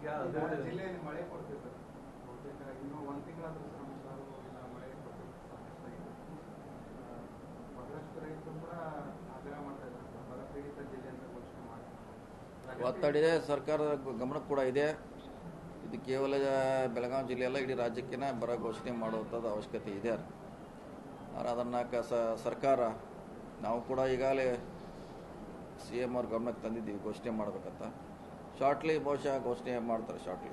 ಈಗ ಹದಿನೈದು ಜಿಲ್ಲೆಯಲ್ಲಿ ಮಳೆ ಕೊಡ್ತೀವಿ ಸರ್ ಬಹುತೇಕ ಇನ್ನೂ ಒಂದು ತಿಂಗಳಾದ್ರೂ ಸರ್ ನಮ್ಮ ಸಾರು ಇಲ್ಲ ಮಳೆ ಕೊಡ್ತೀವಿ ಸಾಕಷ್ಟಾಗಿದೆ ಆ, ಬಹಳಷ್ಟು ರೈತರು ಕೂಡ ಆಗ್ರಹ ಮಾಡ್ತಾ ಇದ್ದಾರೆ ಸರ್ ಬರ ಪೀಡಿತ ಜಿಲ್ಲೆ ಅಂತ ಘೋಷಣೆ ಮಾಡಿ ಒತ್ತಡ ಇದೆ ಸರ್ಕಾರದ ಗಮನಕ್ಕೆ ಕೂಡ ಇದೆ ಇದು ಕೇವಲ ಬೆಳಗಾವಿ ಜಿಲ್ಲೆ ಅಲ್ಲ ಇಡೀ ರಾಜ್ಯಕ್ಕಿನ ಬರ ಘೋಷಣೆ ಮಾಡುವಂಥದ್ದು ಅವಶ್ಯಕತೆ ಇದೆ ಆದರೆ ಅದನ್ನು ಕ ಸ- ಸರ್ಕಾರ ನಾವು ಕೂಡ ಈಗಾಗಲೇ ಸಿ ಎಮ್ ಅವ್ರ ಗಮನಕ್ಕೆ ತಂದಿದ್ದೀವಿ ಘೋಷಣೆ ಮಾಡಬೇಕಂತ ಶಾರ್ಟ್ಲಿ ಬಹುಶಃ ಘೋಷಣೆ ಮಾಡ್ತಾರೆ ಶಾರ್ಟ್ಲಿ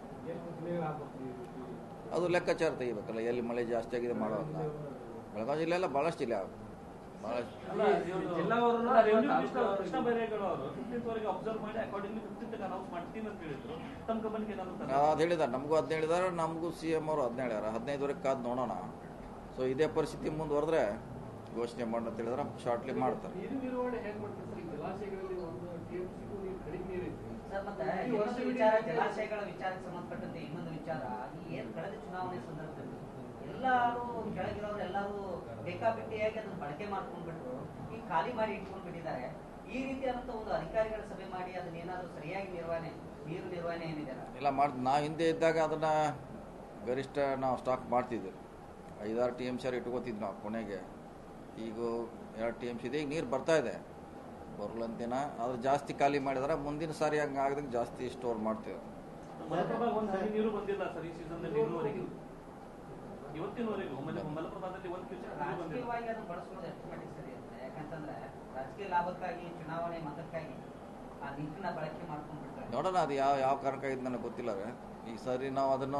ಅದು ಲೆಕ್ಕಾಚಾರ ತೆಗಿಬೇಕಲ್ಲ ಎಲ್ಲಿ ಮಳೆ ಜಾಸ್ತಿ ಆಗಿದೆ ಮಾಡೋದನ್ನ ಬೆಳಗಾವಿ ಜಿಲ್ಲೆ ಎಲ್ಲ ಭಾಳಷ್ಟು ಜಿಲ್ಲೆ ಅವು. ಭಾಳಷ್ಟು ಅಲ್ಲ, ಇವ್ರು- ಜಿಲ್ಲಾವರನ್ನ ಅಲ್ಲ, revenue ತಾಲೂಕು ಕೃಷ್ಣ- ಅವರು- ಕೃಷ್ಣ ಬೈರೇಗೌಡ ಅವರು ಫಿಫ್ಟೀನ್ತ್ ವರೆಗೆ ಅಬ್ಸರ್ವ್ ಮಾಡಿ ಅಕಾರ್ಡಿಂಗ್ಲಿ ಫಿಫ್ಟೀನ್ತ್ ಅನೌನ್ಸ್ ಮಾಡ್ತೀನಿ ಅಂತ ಹೇಳಿದ್ರು ತಮ್ಮ ಗಮನಕ್ಕೆ ಏನಾದ್ರು ನಾವು ಅದು ಹೇಳಿದಾರೆ ನಮಗೂ ಹದಿನೇಳು ಹೇಳಿದಾರೆ ನಮಗೂ ಸಿ ಎಮ್ ಅವರು ಹದಿನೇಳು ಹೇಳ್ಯಾರ ಹದಿನೈದುವರೆಗೆ ಕಾದು ನೋಡೋಣ ಸೊ ಇದೇ ಪರಿಸ್ಥಿತಿ ಮುಂದುವರೆದ್ರೆ ಘೋಷಣೆ ಮಾಡೋಣ ಅಂತ ಹೇಳಿದ್ರೆ ಶಾರ್ಟ್ಲಿ ಮಾಡ್ತಾರೆ ನೀರು ನಿರ್ವಹಣೆ ಹೇಗೆ ಮಾಡ್ತಾರೆ ಸರ್ ಈ ಜಲಾಶಯಗಳಲ್ಲಿ ಒಂದು ಟಿಎಂಸಿಗೂ ನೀರು ಕಡಿಮೆ ನೀರಿತ್ತು ಸರ್ ಮತ್ತೆ ಈ ಇನ್ನೊಂದು ವರ್ಷವಿಡೀ ವಿಚಾರ ನೀರು- ಜಲಾಶಯಗಳ ವಿಚಾರಕ್ಕೆ ಸಂಬಂಧಪಟ್ಟಂತೆ ಇನ್ನೊಂದು ವಿಚಾರ ಈ ಏನ್ ಕಳೆದ ಚುನಾವಣೆ ಸಂದರ್ಭದಲ್ಲಿ ಎಲ್ಲಾರು ಕೆಳಗಿರೋರು ಎಲ್ಲರೂ ಬೇಕಾಬಿಟ್ಟಿಯಾಗಿ ಅದನ್ನ ಬಳಕೆ ಮಾಡ್ಕೊಂಡ್ಬಿಟ್ಟು ಈ ಖಾಲಿ ಮಾಡಿ ಇಟ್ಕೊಂಡ್ಬಿಟ್ಟಿದ್ದಾರೆ ಈ ರೀತಿಯಾದಂತ ಒಂದು ಅಧಿಕಾರಿಗಳ ಸಭೆ ಮಾಡಿ ಅದನ್ನ ಏನಾದ್ರು ಸರಿಯಾಗಿ ನಿರ್ವಹಣೆ ನೀರು ನಿರ್ವಹಣೆ ಏನಿದೆ ಇಲ್ಲ ಮಾಡಿ ನಾವು ಹಿಂದೆ ಇದ್ದಾಗ ಅದನ್ನು ಗರಿಷ್ಠ ನಾವು ಸ್ಟಾಕ್ ಮಾಡ್ತಿದ್ವಿ ಐದಾರು ಟಿ ಎಮ್ ಸಿ ಇಟ್ಕೋತಿದ್ವಿ ನಾವು ಕೊನೆಗೆ ಈಗ ಎರಡು ಟಿ ಎಮ್ ಸಿ ಇದೆ ಈಗ ನೀರು ಬರ್ತಾ ಇದೆ ಬರಲಂತಿನ ಆದ್ರೆ ಜಾಸ್ತಿ ಖಾಲಿ ಮಾಡಿದ್ರೆ ಮುಂದಿನ ಸಾರಿ ಹಂಗೆ ಆಗದಂಗೆ ಜಾಸ್ತಿ ಸ್ಟೋರ್ ಮಾಡ್ತೀವಿ ಮಲಪ್ರಭಾ ಒಂದ್ ಹನಿ ನೀರು ಬಂದಿಲ್ಲ ಸರ್ ಈ ಸೀಸನ್ ನಲ್ಲಿ ಇನ್ನೂವರೆಗೂ ಇವತ್ತಿನವರೆಗೂ ಮಲ ಮಲಪ್ರಭಾದಲ್ಲಿ ಒಂದ್ ಕ್ಯೂಸೆಕ್ ನೀರು ಬಂದಿಲ್ಲ ರಾಜಕೀಯವಾಗಿ ಅದನ್ನ ಬಳಸ್ಕೊಳ್ಳೋದು ಎಷ್ಟು ಮಟ್ಟಿಗೆ ಸರಿ ಇರುತ್ತೆ ಯಾಕಂತಂದ್ರೆ ರಾಜಕೀಯ ಲಾಭಕ್ಕಾಗಿ ಚುನಾವಣೆ ಮತಕ್ಕಾಗಿ ಆ ನೀರನ್ನ ಬಳಕೆ ಮಾಡ್ಕೊಂಡ್ಬಿಟ್ರೆ ನೋಡೋಣ ಅದು ಯಾವ ಯಾವ ಕಾರಣಕ್ಕಾಗಿದ್ದು ನನಗೆ ಗೊತ್ತಿಲ್ಲ ರೀ ಈ ಸಾರಿ ನಾವು ಅದನ್ನು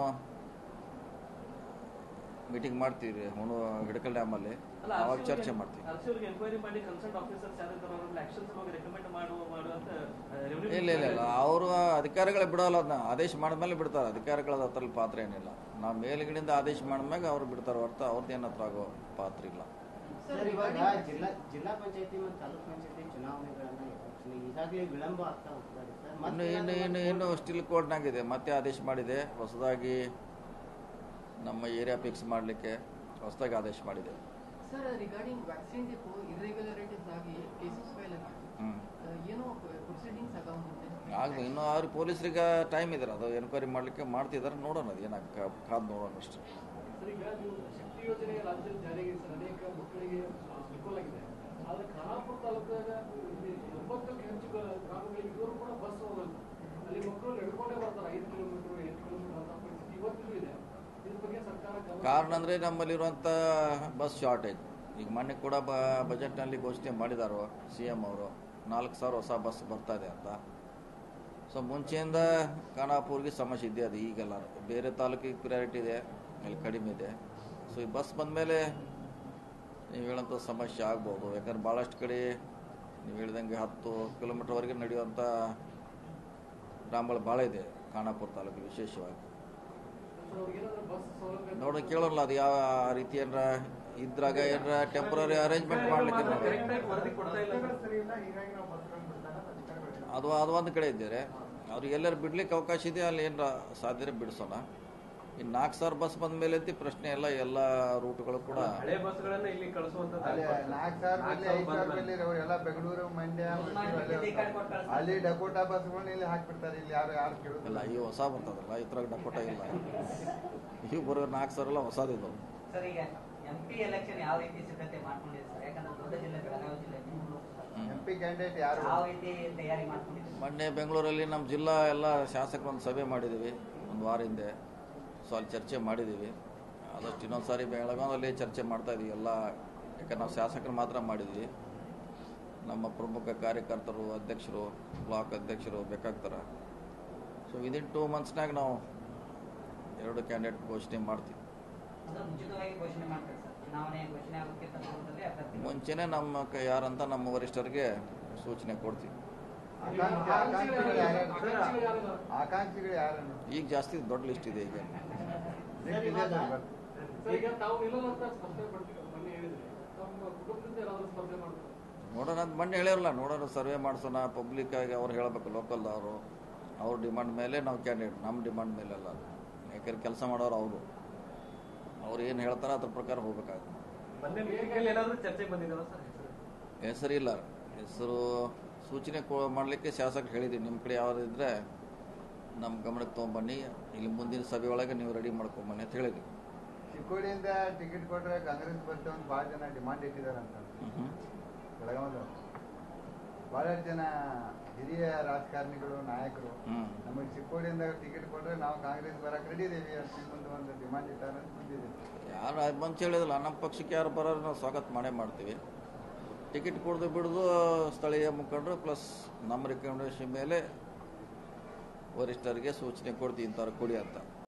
ಮೀಟಿಂಗ್ ಮಾಡ್ತೀವಿ ಹುಣು ಹಿಡಕಲ್ ಡ್ಯಾಮಲ್ಲಿ ಅಲ್ಲ ಅವಾಗ ಚರ್ಚೆ ಮಾಡ್ತೀವಿ ಅರ್ಸಿಯವ್ರಿಗೆ ಎನ್ಕ್ವೈರಿ ಮಾಡಿ ಕನ್ಸಲ್ಟ್ ಆಫೀಸರ್ಸ್ ಯಾರಿದ್ದಾರೆ ಅವ್ರ ಆಕ್ಷನ್ಸ್ ಬಗ್ಗೆ ರೆಕಮೆಂಡ್ ಮಾಡುವ ಮಾಡುವಂತ revenue ಇಲ್ಲ ಇಲ್ಲ ಇಲ್ಲ ಅವರು ಅಧಿಕಾರಿಗಳೇ ಬಿಡೋಲ್ಲ ಅದನ್ನ ಆದೇಶ ಮಾಡಿದ್ಮೇಲೆ ಬಿಡ್ತಾರೆ ಅಧಿಕಾರಿಗಳದ ಹತ್ರ ಪಾತ್ರ ಏನಿಲ್ಲ ನಾವು ಮೇಲ್ಗಡೆಯಿಂದ ಆದೇಶ ಮಾಡಿದ್ಮ್ಯಾಗ ಅವ್ರು ಬಿಡ್ತಾರೆ ಹೊರತು ಅವ್ರದ್ದು ಏನು ಹತ್ರ ಆಗೋ ಪಾತ್ರ ಇಲ್ಲ ಸರ್ ಇವಾಗ ಜಿಲ್ಲಾ ಜಿಲ್ಲಾ ಪಂಚಾಯತಿ ಮತ್ತು ತಾಲೂಕ್ ಪಂಚಾಯತಿ ಚುನಾವಣೆಗಳನ್ನ actually ಈಗಾಗಲೇ ವಿಳಂಬ ಆಗ್ತಾ ಹೋಗ್ತಾರೆ ಸರ್ ಇನ್ನು ಮತ್ತೆ ಇನ್ನು ಇನ್ನು ಇನ್ನು ಸ್ಟಿಲ್ ಕೋರ್ಟ್ನಾಗಿದೆ ಮತ್ತೆ ಆದೇಶ ಮಾಡಿದೆ ಹೊಸದಾಗಿ ನಮ್ಮ ಏರಿಯಾ ಫಿಕ್ಸ್ ಮಾಡಲಿಕ್ಕೆ ಹೊಸದಾಗಿ ಆದೇಶ ಮಾಡಿದೆ sir regarding vaccine depot irregularities ಆಗಿ ಕೇಸಸ್ ಫೈಲ್ ಆಗಿದೆ ಹ್ಞೂ ಏನೋ ಪ್ರೊಸೀಡಿಂಗ್ಸ್ ಆಗ ಮುಂದೆ ಆಗಲಿ ಇನ್ನು ಅವ್ರಿಗೆ ಪೊಲೀಸರಿಗೆ ಟೈಮ್ ಇದೆ ಅದು ಎನ್ಕ್ವೈರಿ ಮಾಡಲಿಕ್ಕೆ ಮಾಡ್ತಿದ್ದಾರೆ ನೋಡೋಣ ಅದು ಏನಾಗ ಕಾದು ನೋಡೋಣ ಅಷ್ಟೇ ಸರ್ ಈಗ ನೀವು ಶಕ್ತಿ ಯೋಜನೆ ರಾಜ್ಯದಲ್ಲಿ ಜಾರಿಗೆ ಸರ್ ಅನೇಕ ಮಕ್ಕಳಿಗೆ ಆ, ಅನುಕೂಲ ಆಗಿದೆ ಆದ್ರೆ ಖಾನಾಪುರ ತಾಲೂಕಾಗ ಇಲ್ಲಿ ಎಂಬತ್ತಕ್ಕೂ ಹೆಚ್ಚು ಗ- ಗ್ರಾಮಗಳಿಗೆ ಇವರು ಕೂಡ ಬಸ್ ಹೋಗಲ್ಲ ಅಲ್ಲಿ ಮಕ್ಕಳು ನಡ್ಕೊಂಡೇ ಬರ್ತಾರೆ ಐದು ಕಿಲೋಮೀಟರ್ ಎಂಟು ಕಿಲೋಮೀಟರ್ ಅಂತ ಪರಿಸ್ಥಿತಿ ಇವತ್ತಿಗೂ ಇದೆ ಇದ್ರ ಬಗ್ಗೆ ಸರ್ಕಾರ ಗಮನ ಕಾರಣ ಅಂದರೆ ನಮ್ಮಲ್ಲಿರುವಂಥ ಬಸ್ ಶಾರ್ಟೇಜ್ ಈಗ ಮೊನ್ನೆ ಕೂಡ ಬ ಬಜೆಟ್ನಲ್ಲಿ ಘೋಷಣೆ ಮಾಡಿದಾರೋ ಸಿ ಎಮ್ ಅವರು ನಾಲ್ಕು ಸಾವಿರ ಹೊಸ ಬಸ್ ಬರ್ತಾ ಇದೆ ಅಂತ ಸೊ ಮುಂಚೆಯಿಂದ ಖಾನಾಪುರ್ಗೆ ಸಮಸ್ಯೆ ಇದೆ ಅದು ಈಗೆಲ್ಲ ಬೇರೆ ತಾಲೂಕಿಗೆ ಪ್ರಿಯಾರಿಟಿ ಇದೆ ಇಲ್ಲಿ ಕಡಿಮೆ ಇದೆ ಸೊ ಈ ಬಸ್ ಬಂದಮೇಲೆ ನೀವು ಹೇಳೋಂಥ ಸಮಸ್ಯೆ ಆಗ್ಬೋದು ಯಾಕಂದ್ರೆ ಭಾಳಷ್ಟು ಕಡೆ ನೀವು ಹೇಳ್ದಂಗೆ ಹತ್ತು ಕಿಲೋಮೀಟರ್ವರೆಗೆ ನಡೆಯುವಂಥ ಗ್ರಾಮಗಳು ಭಾಳ ಇದೆ ಖಾನಾಪುರ ತಾಲೂಕು ವಿಶೇಷವಾಗಿ ಸರ್ ಅವ್ರಿಗೆ ಏನಾದ್ರು ಬಸ್ ಸೌಲಭ್ಯ ನೋಡಿ ಕೇಳೋಲ್ಲ ಅದು ಯಾವ ರೀತಿ ಏನಾರ ಇದ್ರಾಗ ಏನಾರ ಟೆಂಪರರಿ ಅರೇಂಜ್ಮೆಂಟ್ ಮಾಡ್ಲಿಕ್ಕೆ ನೋಡಿ ಕರೆಕ್ಟ್ ಆಗಿ ವರದಿ ಕೊಡ್ತಾ ಇಲ್ಲ ರಸ್ತೆಗಳು ಸರಿ ಇಲ್ಲ ಹೀಗಾಗಿ ನಾವು ಬಸ್ಗಳನ್ನು ಬಿಡ್ತಾರೆ ಅಂತ ಅಧಿಕಾರಿಗಳು ಹೇಳ್ತಾರೆ. ಅದು ಅದು ಒಂದು ಕಡೆ ಇದ್ದಾರೆ ಅವ್ರಿಗೆ ಎಲ್ಲರೂ ಬಿಡ್ಲಿಕ್ಕೆ ಅವಕಾಶ ಇದೆ ಅಲ್ಲಿ ಏನಾರ ಸಾಧ್ಯ ಬಿಡಿಸೋಣ ಇನ್ನು ನಾಲ್ಕು ಸಾವಿರ ಬಸ್ ಬಂದ ಮೇಲೆ ಅಂತ ಪ್ರಶ್ನೆ ಎಲ್ಲ ಎಲ್ಲ ರೂಟ್ಗಳು ಕೂಡ ಹಳೆ ಬಸ್ಗಳನ್ನ ಇಲ್ಲಿ ಕಳಿಸುವಂತ ಅಲ್ಲಿ ನಾಲ್ಕು ಸಾವಿರ ಬಲ್ಲಿ ಐದು ಸಾವಿರ ಬಲ್ಲಿ ಅವರೆಲ್ಲ ಬೆಂಗಳೂರು ಮಂಡ್ಯ ಮೈಸೂರು ಅಲ್ಲೇ ಇಲ್ಲಿ ಕಡೆ ಕೊಟ್ಟು ಕಳಿಸ್ತಾರೆ. ಅಲ್ಲಿ ಡಕೋಟಾ ಬಸ್ಗಳನ್ನ ಇಲ್ಲಿ ಹಾಕ್ಬಿಡ್ತಾರೆ ಇಲ್ಲಿ ಯಾರು ಯಾರು ಇಲ್ಲ ಕೇಳೋದಿಲ್ಲ ಈ ಹೊಸ ಬರ್ತದಲ್ಲ ಇದ್ರಾಗ ಡಕೋಟ ಇಲ್ಲ ಇವು ಬರೋ ನಾಲ್ಕು ಸಾವಿರ ಎಲ್ಲ ಹೊಸದಿದ್ದು ಸರ್ ಈಗ ಎಂ ಪಿ ಎಲೆಕ್ಷನ್ ಯಾವ ರೀತಿ ಸಿದ್ಧತೆ ಮಾಡ್ಕೊಂಡಿದೆ ಸರ್ ಯಾಕಂದ್ರೆ ದೊಡ್ಡ ಜಿಲ್ಲೆ ಬೆಳಗಾವಿ ಜಿಲ್ಲೆ ಮೂರು ಲೋಕಸಭಾ. ಎಂ ಪಿ ಕ್ಯಾಂಡಿಡೇಟ್ ಯಾರು ಯಾವ ರೀತಿ ತಯಾರಿ ಮಾಡ್ಕೊಂಡಿದ್ದೀರಿ ಮೊನ್ನೆ ಬೆಂಗಳೂರಲ್ಲಿ ನಮ್ಮ ಜಿಲ್ಲಾ ಎಲ್ಲ ಶಾಸಕರು ಒಂದು ಸಭೆ ಮಾಡಿದ್ದೀವಿ ಒಂದು ವಾರ ಹಿಂದೆ ಸೊ ಅಲ್ಲಿ ಚರ್ಚೆ ಮಾಡಿದ್ದೀವಿ ಆದಷ್ಟು ಇನ್ನೊಂದು ಸಾರಿ ಬೆಳಗಾವಿಯಲ್ಲಿ ಚರ್ಚೆ ಮಾಡ್ತಾ ಇದೀವಿ ಎಲ್ಲ ಯಾಕಂದ್ರೆ ನಾವು ಶಾಸಕರು ಮಾತ್ರ ಮಾಡಿದ್ವಿ ನಮ್ಮ ಪ್ರಮುಖ ಕಾರ್ಯಕರ್ತರು ಅಧ್ಯಕ್ಷರು ಬ್ಲಾಕ್ ಅಧ್ಯಕ್ಷರು ಬೇಕಾಗ್ತಾರೆ ಸೊ ವಿದಿನ್ ಟೂ ಮಂತ್ಸ್ನಾಗ ನಾವು ಎರಡು ಕ್ಯಾಂಡಿಡೇಟ್ ಘೋಷಣೆ ಮಾಡ್ತೀವಿ ಅಂದ್ರೆ ಮುಂಚಿತವಾಗಿ ಘೋಷಣೆ ಮಾಡ್ತಾರೆ ಸರ್ ಚುನಾವಣೆ ಘೋಷಣೆ ಆಗೋಕ್ಕಿಂತ ಪೂರ್ವದಲ್ಲೇ ಅಭ್ಯರ್ಥಿ ಮುಂಚೆನೇ ನಮ್ಮ ಕ- ಯಾರಂತ ನಮ್ಮ ವರಿಷ್ಠರಿಗೆ ಸೂಚನೆ ಕೊಡ್ತೀವಿ ಆಕಾಂಕ್ಷಿ ಆಕಾಂಕ್ಷಿಗಳು ಯಾರ್ಯಾರು ಆಕಾಂಕ್ಷಿಗಳು ಯಾರಿಲ್ಲ? ಆಕಾಂಕ್ಷಿಗಳು ಯಾರನ್ನು ಈಗ ಜಾಸ್ತಿ ದೊಡ್ಡ ಲಿಸ್ಟ್ ಇದೆ ಈಗ Next ಇದೆ ಸರ್ ಬರ್- ಸರ್ ಈಗ ತಾವು ನಿಲ್ಲಲ್ಲ ಅಂತ ಸ್ಪಷ್ಟನೆ ಪಡ್ತೀವಿ ಮೊನ್ನೆ ಹೇಳಿದ್ರೆ ತಮ್ಮ ಕುಟುಂಬದಿಂದ ಯಾರಾದ್ರೂ ಸ್ಪರ್ಧೆ ಮಾಡ್ತಾರೆ ನೋಡೋಣ ಅಂತ ಮೊನ್ನೆ ಹೇಳಿರಲ್ಲ ನೋಡೋಣ ಸರ್ವೆ ಮಾಡಿಸೋಣ ಪಬ್ಲಿಕ್ ಆಗಿ ಅವ್ರು ಹೇಳಬೇಕು ಲೋಕಲ್ದವರು ಅವ್ರ ಡಿಮಾಂಡ್ ಮೇಲೆ ನಾವು ಕ್ಯಾಂಡಿಡೇಟ್ ನಮ್ಮ ಡಿಮಾಂಡ್ ಮೇಲೆ ಅಲ್ಲ ಯಾಕಂದ್ರೆ ಕೆಲಸ ಮಾಡೋರು ಅವರು ಅವ್ರು ಏನು ಹೇಳ್ತಾರೆ ಅದ್ರ ಪ್ರಕಾರ ಹೋಗ್ಬೇಕಾಗುತ್ತೆ ಮೊನ್ನೆ ಮೀಟಿಂಗ್ ಏನಾದ್ರು ಚರ್ಚೆ ಬಂದಿದ್ದಾವ ಸರ್ ಹೆಸರು ಹೆಸರು ಇಲ್ಲ ಹೆಸರು ಸೂಚನೆ ಕೊ ಮಾಡಲಿಕ್ಕೆ ಶಾಸಕರು ಹೇಳಿದ್ದೀವಿ ನಿಮ್ಮ ಕಡೆ ಯಾವ್ದು ಇದ್ದರೆ ನಮ್ಮ ಗಮನಕ್ಕೆ ತೊಗೊಂಬನ್ನಿ ಇಲ್ಲಿ ಮುಂದಿನ ಸಭೆ ಒಳಗೆ ನೀವು ರೆಡಿ ಮಾಡ್ಕೊಂಬನ್ನಿ ಅಂತ ಹೇಳಿದ್ವಿ ಚಿಕ್ಕೋಡಿಯಿಂದ ಟಿಕೆಟ್ ಕೊಟ್ರೆ ಕಾಂಗ್ರೆಸ್ ಬರ್ತೇವೆ ಅಂತ ಭಾಳ ಜನ ಡಿಮಾಂಡ್ ಇಟ್ಟಿದಾರಂತ ಹ್ಮ್. ಬೆಳಗಾವದವ್ರು ಬಹಳಷ್ಟು ಜನ ಹಿರಿಯ ರಾಜಕಾರಣಿಗಳು ನಾಯಕರು ಹ್ಮ್. ನಮಗೆ ಚಿಕ್ಕೋಡಿಯಿಂದ ಟಿಕೆಟ್ ಕೊಟ್ರೆ ನಾವು ಕಾಂಗ್ರೆಸ್ ಬರಕ್ ರೆಡಿ ಇದೀವಿ ಅಂತ ಒಂದು ಒಂದು ಡಿಮಾಂಡ್ ಇಟ್ಟಾರ ಅಂತ ಬಂದಿದೆ ಯಾರು ಅದು ಬಂದು ಹೇಳಿದಿಲ್ಲ ನಮ್ಮ ಪಕ್ಷಕ್ಕೆ ಯಾರು ಬರೋರು ನಾವು ಸ್ವಾಗತ ಮಾಡೇ ಮಾಡ್ತೀವಿ ಟಿಕೆಟ್ ಕೊಡದು ಬಿಡೋದು ಸ್ಥಳೀಯ ಮುಖಂಡರು ಪ್ಲಸ್ ನಮ್ಮ ರಿಕಮೆಂಡೇಶನ್ ಮೇಲೆ ವರಿಷ್ಠರಿಗೆ ಸೂಚನೆ ಕೊಡ್ತೀವಿ ಇಂಥವ್ರು ಕೊಡಿ ಅಂತ